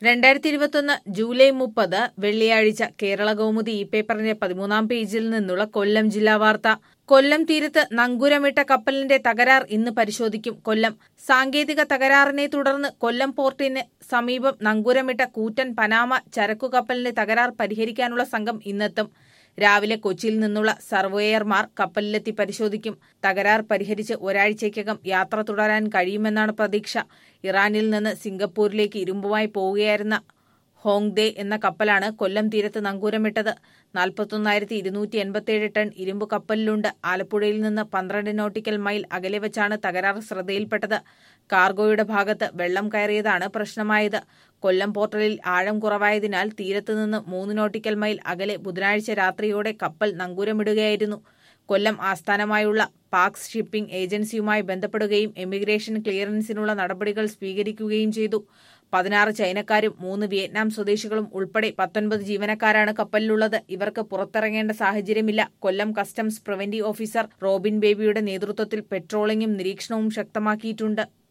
രണ്ടായിരത്തി ഇരുപത്തൊന്ന് ജൂലൈ മുപ്പത് വെള്ളിയാഴ്ച കേരള കൗമുദി ഈ പേപ്പറിന്റെ പതിമൂന്നാം പേജിൽ നിന്നുള്ള കൊല്ലം ജില്ലാ വാർത്ത കൊല്ലം തീരത്ത് നങ്കൂരമിട്ട കപ്പലിന്റെ തകരാർ ഇന്ന് പരിശോധിക്കും കൊല്ലം സാങ്കേതിക തകരാറിനെ തുടർന്ന് കൊല്ലം പോർട്ടിന് സമീപം നങ്കൂരമിട്ട കൂറ്റൻ പനാമ ചരക്കു കപ്പലിന്റെ തകരാർ പരിഹരിക്കാനുള്ള സംഘം ഇന്നെത്തും രാവിലെ കൊച്ചിയിൽ നിന്നുള്ള സർവേയർമാർ കപ്പലിലെത്തി പരിശോധിക്കും തകരാർ പരിഹരിച്ച് ഒരാഴ്ചയ്ക്കകം യാത്ര തുടരാൻ കഴിയുമെന്നാണ് പ്രതീക്ഷ ഇറാനിൽ നിന്ന് സിംഗപ്പൂരിലേക്ക് ഇരുമ്പുമായി പോവുകയായിരുന്ന ഹോങ്ദേ എന്ന കപ്പലാണ് കൊല്ലം തീരത്ത് നങ്കൂരമിട്ടത് നാൽപ്പത്തൊന്നായിരത്തി ഇരുന്നൂറ്റി എൺപത്തിയേഴ് ടൺ ഇരുമ്പ് കപ്പലിലുണ്ട് ആലപ്പുഴയിൽ നിന്ന് പന്ത്രണ്ട് നോട്ടിക്കൽ മൈൽ അകലെ വെച്ചാണ് തകരാർ ശ്രദ്ധയിൽപ്പെട്ടത് കാർഗോയുടെ ഭാഗത്ത് വെള്ളം കയറിയതാണ് പ്രശ്നമായത് കൊല്ലം പോർട്ടലിൽ ആഴം കുറവായതിനാൽ തീരത്ത് നിന്ന് മൂന്ന് നോട്ടിക്കൽ മൈൽ അകലെ ബുധനാഴ്ച രാത്രിയോടെ കപ്പൽ നങ്കൂരമിടുകയായിരുന്നു കൊല്ലം ആസ്ഥാനമായുള്ള പാക്സ് ഷിപ്പിംഗ് ഏജൻസിയുമായി ബന്ധപ്പെടുകയും എമിഗ്രേഷൻ ക്ലിയറൻസിനുള്ള നടപടികൾ സ്വീകരിക്കുകയും ചെയ്തു പതിനാറ് ചൈനക്കാരും മൂന്ന് വിയറ്റ്നാം സ്വദേശികളും ഉൾപ്പെടെ പത്തൊൻപത് ജീവനക്കാരാണ് കപ്പലിലുള്ളത് ഇവർക്ക് പുറത്തിറങ്ങേണ്ട സാഹചര്യമില്ല Kollam customs preventive officer Robin ബേബിയുടെ നേതൃത്വത്തിൽ പെട്രോളിംഗും നിരീക്ഷണവും ശക്തമാക്കിയിട്ടുണ്ട്